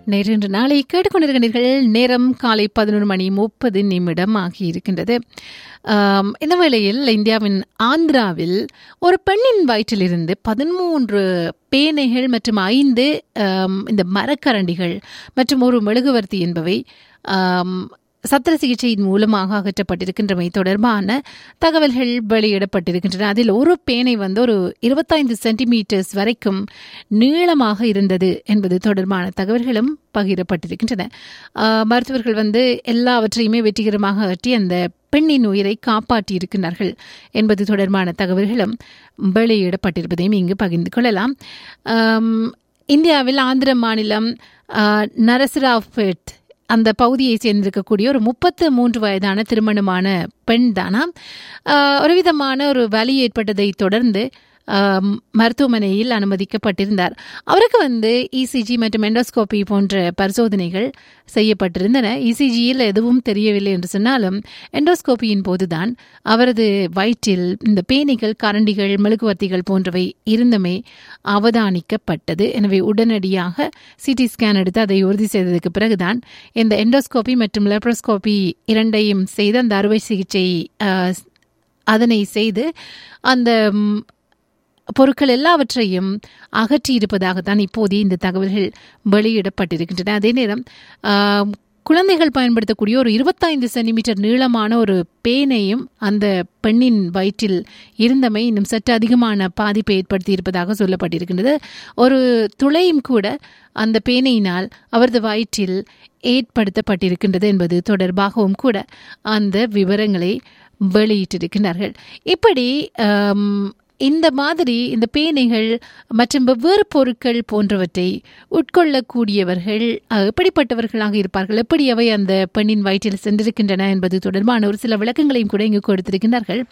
நேற்று நாளை கேட்டுக்கொண்டிருக்கிறீர்கள் நேரம் காலை பதினொரு மணி முப்பது நிமிடம் ஆகியிருக்கின்றது ஆம், இந்த வேளையில் இந்தியாவின் ஆந்திராவில் ஒரு பெண்ணின் வயிற்றிலிருந்து பதிமூன்று பேனைகள் மற்றும் ஐந்து ஆம், இந்த மரக்கரண்டிகள் மற்றும் ஒரு மெழுகுவர்த்தி என்பவை ஆம், சத்திர சிகிச்சையின் மூலமாக அகற்றப்பட்டிருக்கின்றமை தொடர்பான தகவல்கள் வெளியிடப்பட்டிருக்கின்றன அதில் ஒரு பேனை வந்து ஒரு இருபத்தைந்து சென்டிமீட்டர்ஸ் வரைக்கும் நீளமாக இருந்தது என்பது தொடர்பான தகவல்களும் பகிரப்பட்டிருக்கின்றன ஆஹ், மருத்துவர்கள் வந்து எல்லாவற்றையுமே வெற்றிகரமாக அகற்றி அந்த பெண்ணின் உயிரை காப்பாற்றி இருக்கின்றார்கள் என்பது தொடர்பான தகவல்களும் வெளியிடப்பட்டிருப்பதையும் இங்கு பகிர்ந்து கொள்ளலாம் ஆம், இந்தியாவில் ஆந்திர மாநிலம் ஆஹ், நரசராவ்பேட் அந்த பகுதியை சேர்ந்திருக்கக்கூடிய ஒரு முப்பத்து மூன்று வயதான திருமணமான பெண் தானா ஆஹ், ஒரு விதமான ஒரு வலி ஏற்பட்டதை தொடர்ந்து ஆம், மருத்துவமனையில் அனுமதிக்கப்பட்டிருந்தார் அவருக்கு வந்து இசிஜி மற்றும் எண்டோஸ்கோபி போன்ற பரிசோதனைகள் செய்யப்பட்டிருந்தன இசிஜியில் எதுவும் தெரியவில்லை என்று சொன்னாலும் எண்டோஸ்கோபியின் போதுதான் அவரது வயிற்றில் இந்த பேனிகள் கரண்டிகள் மெழுகுவர்த்திகள் போன்றவை இருந்தமே அவதானிக்கப்பட்டது எனவே உடனடியாக சிடி ஸ்கேன் எடுத்து அதை உறுதி செய்ததுக்கு பிறகுதான் இந்த எண்டோஸ்கோபி மற்றும் லெப்ரோஸ்கோபி இரண்டையும் செய்து அந்த அறுவை சிகிச்சை ஆஹ், அதனை செய்து அந்த ம், பொருட்கள் எல்லாவற்றையும் அகற்றி இருப்பதாகத்தான் இப்போதே இந்த தகவல்கள் வெளியிடப்பட்டிருக்கின்றன அதே நேரம் ஆம், குழந்தைகள் பயன்படுத்தக்கூடிய ஒரு இருபத்தைந்து சென்டிமீட்டர் நீளமான ஒரு பேனையும் அந்த பெண்ணின் வயிற்றில் இருந்தமை இன்னும் சற்று அதிகமான பாதிப்பை ஏற்படுத்தி இருப்பதாக சொல்லப்பட்டிருக்கின்றது ஒரு துளையும் கூட அந்த பேனையினால் அவரது வயிற்றில் ஏற்படுத்தப்பட்டிருக்கின்றது என்பது தொடர்பாகவும் கூட அந்த விவரங்களை வெளியிட்டிருக்கிறார்கள் இப்படி ஆம், இந்த மாதிரி இந்த பேனைகள் மற்றும் வெவ்வேறு பொருட்கள் போன்றவற்றை உட்கொள்ளக்கூடியவர்கள் அஹ், எப்படிப்பட்டவர்களாக இருப்பார்கள் எப்படி அவை அந்த பெண்ணின் வயிற்றில் சென்றிருக்கின்றன என்பது தொடர்பான ஒரு சில விளக்கங்களையும் கூட இங்கு கொடுத்திருக்கிறார்கள்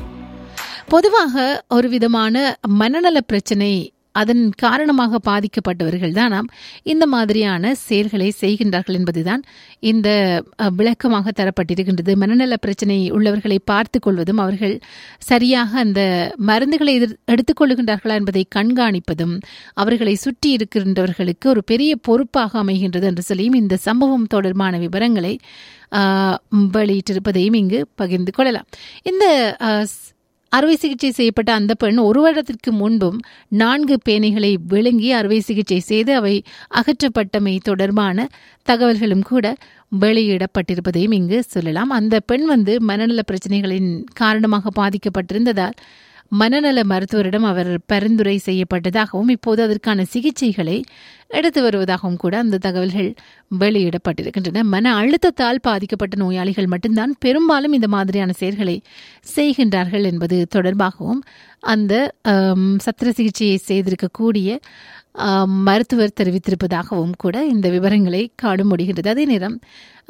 பொதுவாக ஒரு விதமான மனநல பிரச்சனை அதன் காரணமாக பாதிக்கப்பட்டவர்கள் தானாம் இந்த மாதிரியான செயல்களை செய்கின்றார்கள் என்பதுதான் இந்த அஹ், விளக்கமாக தரப்பட்டிருக்கின்றது மனநல பிரச்சனை உள்ளவர்களை பார்த்து கொள்வதும் அவர்கள் சரியாக அந்த மருந்துகளை எதிர் எடுத்துக்கொள்ளுகின்றார்களா என்பதை கண்காணிப்பதும் அவர்களை சுற்றி இருக்கின்றவர்களுக்கு ஒரு பெரிய பொறுப்பாக அமைகின்றது என்று சொல்லியும் இந்த சம்பவம் தொடர்பான விவரங்களை ஆஹ், வெளியிட்டிருப்பதையும் இங்கு பகிர்ந்து கொள்ளலாம் இந்த ஆஹ், ஸ்- அறுவை சிகிச்சை செய்யப்பட்ட அந்த பெண் ஒரு வருடத்திற்கு முன்பும் நான்கு பேனைகளை விழுங்கி அறுவை சிகிச்சை செய்து அவை அகற்றப்பட்டமை தொடர்பான தகவல்களும் கூட வெளியிடப்பட்டிருப்பதையும் இங்கு சொல்லலாம் அந்த பெண் வந்து மனநல பிரச்சனைகளின் காரணமாக பாதிக்கப்பட்டிருந்ததால் மனநல மருத்துவரிடம் அவர் பரிந்துரை செய்யப்பட்டதாகவும் இப்போது அதற்கான சிகிச்சைகளை எடுத்து வருவதாகவும் கூட அந்த தகவல்கள் வெளியிடப்பட்டிருக்கின்றன மன அழுத்தத்தால் பாதிக்கப்பட்ட நோயாளிகள் மட்டும்தான் பெரும்பாலும் இந்த மாதிரியான செயல்களை செய்கின்றார்கள் என்பது தொடர்பாகவும் அந்த ஆம், சத்திர சிகிச்சையை செய்திருக்கக்கூடிய ஆம், மருத்துவர் தெரிவித்திருப்பதாகவும் கூட இந்த விவரங்களை காண முடிகின்றது அதே நேரம்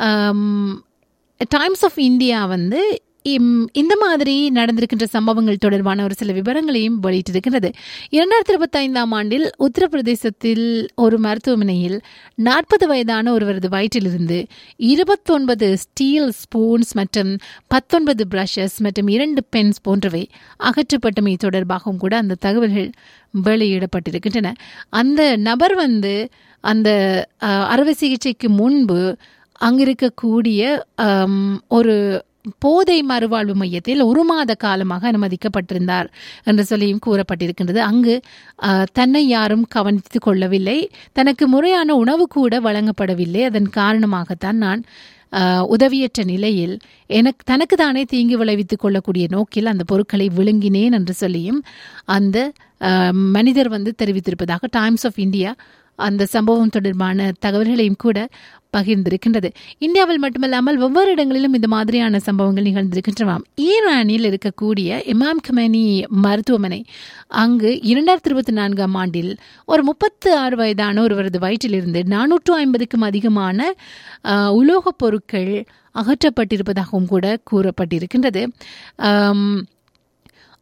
டைம்ஸ் ஆஃப் இந்தியா வந்து இம், இந்த மாதிரி நடந்திருக்கின்ற சம்பவங்கள் தொடர்பான ஒரு சில விவரங்களையும் வெளியிட்டிருக்கிறது இரண்டாயிரத்தி இருபத்தி ஐந்தாம் ஆண்டில் உத்தரப்பிரதேசத்தில் ஒரு மருத்துவமனையில் நாற்பது வயதான ஒருவரது வயிற்றிலிருந்து இருபத்தொன்பது ஸ்டீல் ஸ்பூன்ஸ் மற்றும் பத்தொன்பது பிரஷஸ் மற்றும் இரண்டு பென்ஸ் போன்றவை அகற்றப்பட்டமை தொடர்பாகவும் கூட அந்த தகவல்கள் வெளியிடப்பட்டிருக்கின்றன அந்த நபர் வந்து அந்த அஹ், அறுவை சிகிச்சைக்கு முன்பு அங்கிருக்கக்கூடிய ஆம், ஒரு போதை மறுவாழ்வு மையத்தில் ஒரு மாத காலமாக அனுமதிக்கப்பட்டிருந்தார் என்று சொல்லியும் கூறப்பட்டிருக்கின்றது அங்கு ஆஹ், தன்னை யாரும் கவனித்துக் கொள்ளவில்லை தனக்கு முறையான உணவு கூட வழங்கப்படவில்லை அதன் காரணமாகத்தான் நான் ஆஹ், உதவியற்ற நிலையில் எனக்கு தனக்கு தானே தீங்கு விளைவித்துக் கொள்ளக்கூடிய நோக்கில் அந்த பொருட்களை விழுங்கினேன் என்று சொல்லியும் அந்த ஆஹ், மனிதர் வந்து தெரிவித்திருப்பதாக டைம்ஸ் ஆஃப் இந்தியா அந்த சம்பவம் தொடர்பான தகவல்களையும் கூட பகிர்ந்திருக்கின்றது இந்தியாவில் மட்டுமல்லாமல் ஒவ்வொரு இடங்களிலும் இந்த மாதிரியான சம்பவங்கள் நிகழ்ந்திருக்கின்றன ஈரானில் இருக்கக்கூடிய இமாம் கமேனி மருத்துவமனை அங்கு இரண்டாயிரத்தி இருபத்தி நான்காம் ஆண்டில் ஒரு முப்பத்து ஆறு வயதான ஒருவரது வயிற்றிலிருந்து நானூற்று ஐம்பதுக்கும் அதிகமான ஆஹ், உலோகப் பொருட்கள் அகற்றப்பட்டிருப்பதாகவும் கூட கூறப்பட்டிருக்கின்றது ஆம்,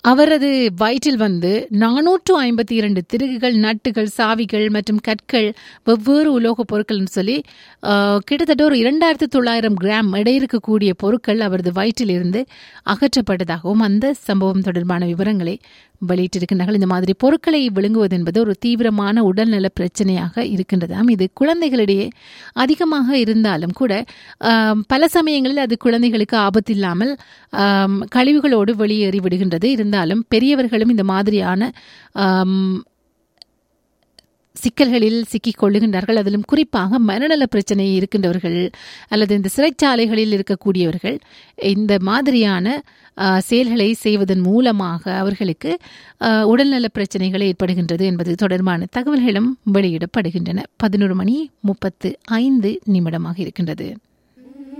அவரது வயிற்றில் வந்து நானூற்று ஐம்பத்தி இரண்டு திருகுகள் நட்டுகள் சாவிகள் மற்றும் கற்கள் வெவ்வேறு உலோகப் பொருட்கள்னு சொல்லி ஆஹ், கிட்டத்தட்ட ஒரு இரண்டாயிரத்து தொள்ளாயிரம் கிராம் எடை இருக்கக்கூடிய பொருட்கள் அவரது வயிற்றில் இருந்து அகற்றப்பட்டதாகவும் அந்த சம்பவம் தொடர்பான விவரங்களை வெளியிட்டிருக்கின்றார்கள் இந்த மாதிரி பொருட்களை விழுங்குவது என்பது ஒரு தீவிரமான உடல்நல பிரச்சனையாக இருக்கின்றதாம் இது குழந்தைகளிடையே அதிகமாக இருந்தாலும் கூட ஆம், பல சமயங்களில் அது குழந்தைகளுக்கு ஆபத்தில்லாமல் ஆம், கழிவுகளோடு வெளியேறி விடுகின்றது இருந்தாலும் பெரியவர்களும் இந்த மாதிரியான ஆம், சிக்கல்களில் சிக்கிக் கொள்ளுகின்றார்கள் அதிலும் குறிப்பாக மனநல பிரச்சனை இருக்கின்றவர்கள் அல்லது இந்த சிறைச்சாலைகளில் இருக்கக்கூடியவர்கள் இந்த மாதிரியான ஆ, செயல்களை செய்வதன் மூலமாக அவர்களுக்கு ஆ, உடல்நல பிரச்சனைகள் ஏற்படுகின்றது என்பது தொடர்பான தகவல்களும் வெளியிடப்படுகின்றன பதினோரு மணி முப்பத்து ஐந்து நிமிடமாக இருக்கின்றது